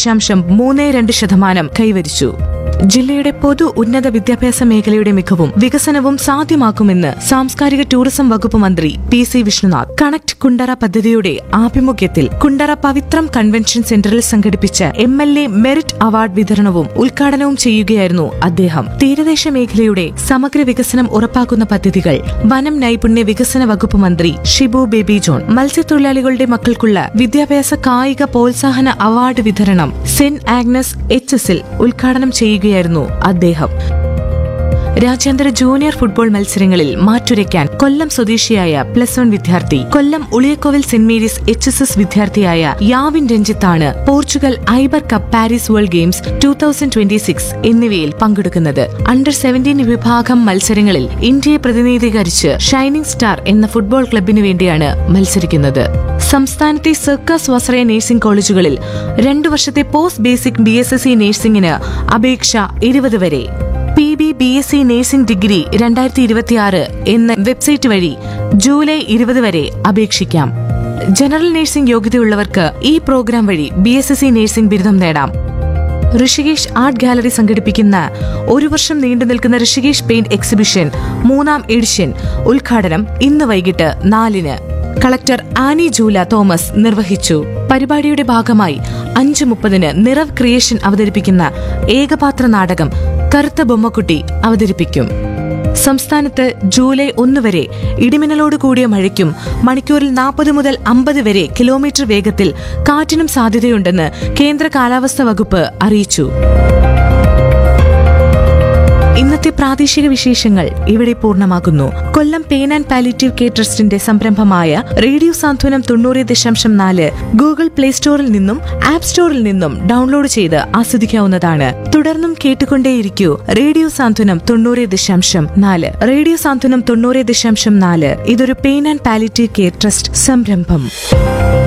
ദശാംശം മൂന്ന് രണ്ട് ശതമാനം കൈവരിച്ചു ജില്ലയുടെ പൊതു ഉന്നത വിദ്യാഭ്യാസ മേഖലയുടെ മികവും വികസനവും സാധ്യമാക്കുമെന്ന് സാംസ്കാരിക ടൂറിസം വകുപ്പ് മന്ത്രി P C Vishnunath connect Kundara പദ്ധതിയുടെ ആഭിമുഖ്യത്തിൽ കുണ്ടറ പവിത്രം കൺവെൻഷൻ സെന്ററിൽ സംഘടിപ്പിച്ച M L A merit award വിതരണവും ഉദ്ഘാടനവും ചെയ്യുകയായിരുന്നു അദ്ദേഹം തീരദേശ മേഖലയുടെ സമഗ്ര വികസനം ഉറപ്പാക്കുന്ന പദ്ധതികൾ വനം നൈപുണ്യ വികസന വകുപ്പ് മന്ത്രി ഷിബു ബേബി ജോൺ മത്സ്യത്തൊഴിലാളികളുടെ മക്കൾക്കുള്ള വിദ്യാഭ്യാസ കായിക പ്രോത്സാഹന അവാർഡ് വിതരണം സെന്റ് ആഗ്നസ് എച്ച് എസിൽ ഉദ്ഘാടനം ചെയ്യുകയായിരുന്നു അദ്ദേഹം രാജ്യാന്തര ജൂനിയർ ഫുട്ബോൾ മത്സരങ്ങളിൽ മാറ്റുരയ്ക്കാൻ കൊല്ലം സ്വദേശിയായ പ്ലസ് വൺ വിദ്യാർത്ഥി Kollam Uliyakovil saint Mary's H S S വിദ്യാർത്ഥിയായ യാവിൻ രഞ്ജിത്താണ് Portugal Iber cup Paris world games two thousand twenty six എന്നിവയിൽ പങ്കെടുക്കുന്നത് അണ്ടർ സെവന്റീൻ വിഭാഗം മത്സരങ്ങളിൽ ഇന്ത്യയെ പ്രതിനിധീകരിച്ച് ഷൈനിംഗ് സ്റ്റാർ എന്ന ഫുട്ബോൾ ക്ലബിനു വേണ്ടിയാണ് മത്സരിക്കുന്നത് സംസ്ഥാനത്തെ സർക്കാർ സ്വാശ്രയ നഴ്സിംഗ് കോളേജുകളിൽ രണ്ടു വർഷത്തെ post basic B S S C നഴ്സിംഗിന് അപേക്ഷ ഇരുപത് വരെ P B B S C nursing degree രണ്ടായിരത്തി ഇരുപത്തിയാറ് എന്ന വെബ്സൈറ്റ് വഴി ജൂലൈ ഇരുപത് വരെ അപേക്ഷിക്കാം ജനറൽ നഴ്സിംഗ് യോഗ്യതയുള്ളവർക്ക് ഈ പ്രോഗ്രാം വഴി B S S C nursing ബിരുദം നേടാം ഋഷികേഷ് ആർട്ട് ഗാലറി സംഘടിപ്പിക്കുന്ന ഒരു വർഷം നീണ്ടു നിൽക്കുന്ന ഋഷികേഷ് പെയിന്റ് എക്സിബിഷൻ മൂന്നാം എഡിഷൻ ഉദ്ഘാടനം ഇന്ന് വൈകിട്ട് നാലിന് കളക്ടർ ആനി ജൂല തോമസ് നിർവഹിച്ചു പരിപാടിയുടെ ഭാഗമായി അഞ്ചു മുപ്പതിന് നിറവ് ക്രിയേഷൻ അവതരിപ്പിക്കുന്ന ഏകപാത്ര നാടകം കറുത്ത ബൊമ്മക്കുട്ടി അവതരിപ്പിക്കും സംസ്ഥാനത്ത് ജൂലൈ ഒന്ന് വരെ ഇടിമിന്നലോട് കൂടിയ മഴയ്ക്കും മണിക്കൂറിൽ നാൽപ്പത് മുതൽ അമ്പത് വരെ കിലോമീറ്റർ വേഗത്തിൽ കാറ്റിനും സാധ്യതയുണ്ടെന്ന് കേന്ദ്ര കാലാവസ്ഥാ വകുപ്പ് അറിയിച്ചു ഇന്നത്തെ പ്രാദേശിക വിശേഷങ്ങൾ ഇവിടെ പൂർണ്ണമാകുന്നു Kollam pain and palliative care ട്രസ്റ്റിന്റെ സംരംഭമായ റേഡിയോ സാന്ത്വനം തൊണ്ണൂറ് ദശാംശം നാല് ഗൂഗിൾ പ്ലേ സ്റ്റോറിൽ നിന്നും ആപ്പ് സ്റ്റോറിൽ നിന്നും ഡൗൺലോഡ് ചെയ്ത് ആസ്വദിക്കാവുന്നതാണ് തുടർന്നും കേട്ടുകൊണ്ടേയിരിക്കൂ റേഡിയോ സാന്ത്വനം തൊണ്ണൂറ് ദശാംശം നാല് റേഡിയോ സാന്ത്വനം തൊണ്ണൂറ് ദശാംശം നാല് ഇതൊരു pain and palliative care trust സംരംഭം